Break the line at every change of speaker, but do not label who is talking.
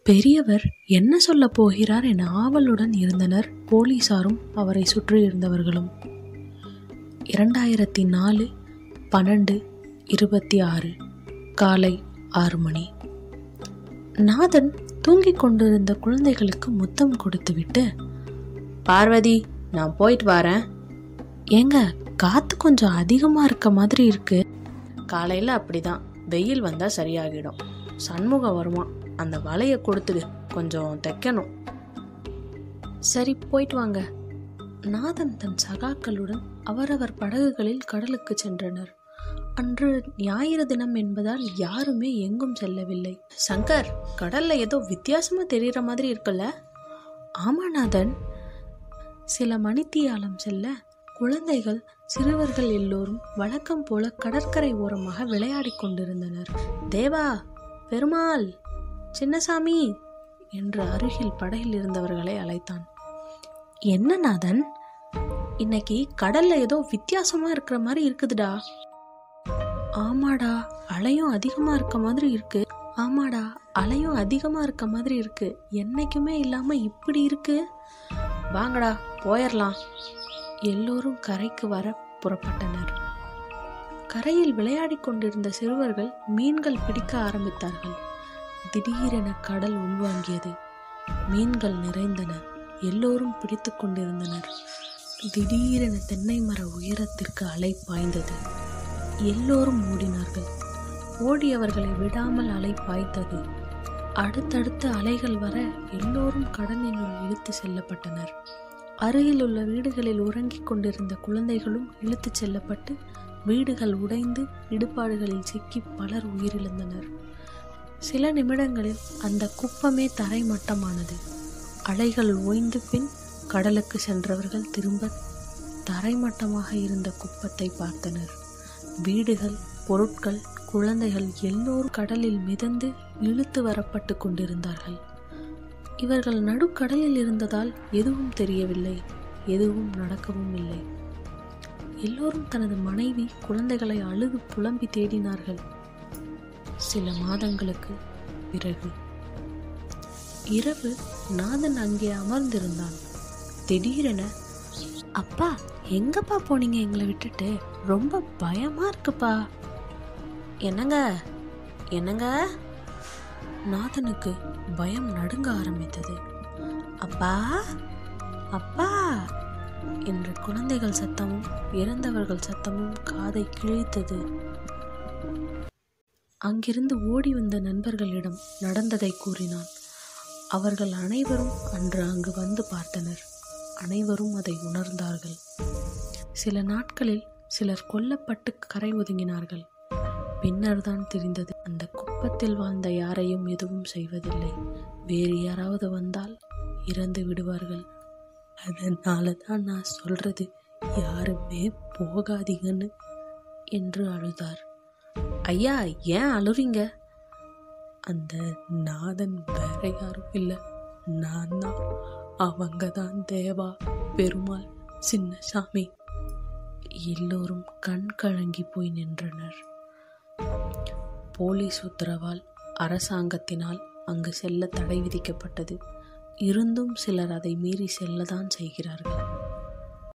பெரியவர் என்ன சொல்லப் போகிறார் என ஆவலுடன் இருந்தனர் போலீசாரும் அவரை சுற்றியிருந்தவர்களும் இரண்டாயிரத்தி நாலு பன்னெண்டு இருபத்தி ஆறு காலை ஆறு மணி நாதன் தூங்கிக் கொண்டிருந்த குழந்தைகளுக்கு முத்தம் கொடுத்துவிட்டு பார்வதி நான் போயிட்டு வரேன் ஏங்க காத்து கொஞ்சம் அதிகமாக இருக்க மாதிரி இருக்கு காலையில் அப்படிதான் வெயில் வந்தால் சரியாகிடும் சண்முகம் வருவான் அந்த வலையை கொடுத்துடு கொஞ்சம் தைக்கணும் சரி போயிட்டு வாங்க நாதன் தன் சகாக்களுடன் அவரவர் படகுகளில் கடலுக்கு சென்றனர் அன்று ஞாயிறு தினம் என்பதால் யாருமே எங்கும் செல்லவில்லை சங்கர் கடல்ல ஏதோ வித்தியாசமா தெரியற மாதிரி இருக்குல்ல ஆமா நாதன் சில மணித்தியாலம் செல்ல குழந்தைகள் சிறுவர்கள் எல்லோரும் வழக்கம் போல கடற்கரை ஓரமாக விளையாடிக் கொண்டிருந்தனர் தேவா பெருமாள் சின்னசாமி என்று அருகில் படகில் இருந்தவர்களை அழைத்தான் என்ன நாதன் இன்னைக்கு கடல்ல ஏதோ வித்தியாசமா இருக்கிற மாதிரி இருக்குதுடா ஆமாடா அலையும் அதிகமா இருக்க மாதிரி இருக்கு ஆமாடா அலையும் அதிகமா இருக்க மாதிரி இருக்கு என்னைக்குமே இல்லாம இப்படி இருக்கு வாங்கடா போயிடலாம் எல்லோரும் கரைக்கு வர புறப்பட்டனர் கரையில் விளையாடிக் கொண்டிருந்த சிறுவர்கள் மீன்கள் பிடிக்க ஆரம்பித்தார்கள் திடீரென கடல் உள்வாங்கியது மீன்கள் நிறைந்தன எல்லோரும் பிடித்து கொண்டிருந்தனர் திடீரென தென்னை மர உயரத்திற்கு அலை பாய்ந்தது எல்லோரும் ஓடினார்கள் ஓடியவர்களை விடாமல் அலை பாய்ந்தது அடுத்தடுத்து அலைகள் வர எல்லோரும் கடலினுள் இழுத்து செல்லப்பட்டனர் அருகில் உள்ள வீடுகளில் உறங்கிக் கொண்டிருந்த குழந்தைகளும் இழுத்துச் செல்லப்பட்டு வீடுகள் உடைந்து இடுபாடுகளில் சிக்கி பலர் உயிரிழந்தனர் சில நிமிடங்களில் அந்த குப்பமே தரைமட்டமானது அலைகள் ஓய்ந்து பின் கடலுக்கு சென்றவர்கள் திரும்ப தரைமட்டமாக இருந்த குப்பத்தை பார்த்தனர் வீடுகள் பொருட்கள் குழந்தைகள் எல்லோரும் கடலில் மிதந்து இழுத்து வரப்பட்டு கொண்டிருந்தார்கள் இவர்கள் நடுக்கடலில் இருந்ததால் எதுவும் தெரியவில்லை எதுவும் நடக்கவும் இல்லை எல்லோரும் தனது மனைவி குழந்தைகளை அழுது புலம்பி தேடினார்கள் சில மாதங்களுக்கு பிறகு இரவு நாதன் அங்கே அமர்ந்திருந்தான் திடீரென அப்பா எங்கப்பா போனீங்க எங்களை விட்டுட்டு ரொம்ப பயமா இருக்குப்பா என்னங்க என்னங்க நாதனுக்கு பயம் நடுங்க ஆரம்பித்தது அப்பா அப்பா என்று குழந்தைகள் சத்தமும் இறந்தவர்கள் சத்தமும் காதை கிழித்தது அங்கிருந்து ஓடி வந்த நண்பர்களிடம் நடந்ததை கூறினான் அவர்கள் அனைவரும் அன்று அங்கு வந்து பார்த்தனர் அனைவரும் அதை உணர்ந்தார்கள் சில நாட்களில் சிலர் கொல்லப்பட்டு கரை ஒதுங்கினார்கள் பின்னர் தான் தெரிந்தது அந்த குப்பத்தில் வாழ்ந்த யாரையும் எதுவும் செய்வதில்லை வேறு யாராவது வந்தால் இறந்து விடுவார்கள் அதனால தான் நான் சொல்றது யாருமே போகாதீங்கன்னு என்று அழுதார் ஐயா ஏன் அழுறீங்க அந்த நாதன் வேற யாரும் இல்லை நான் தான் அவங்க தான் தேவா பெருமாள் சின்னசாமி எல்லோரும் கண் கலங்கி போய் நின்றனர் போலீஸ் உத்தரவால் அரசாங்கத்தினால் அங்கு செல்ல தடை விதிக்கப்பட்டது இருந்தும் சிலர் அதை மீறி செல்லதான் செய்கிறார்கள்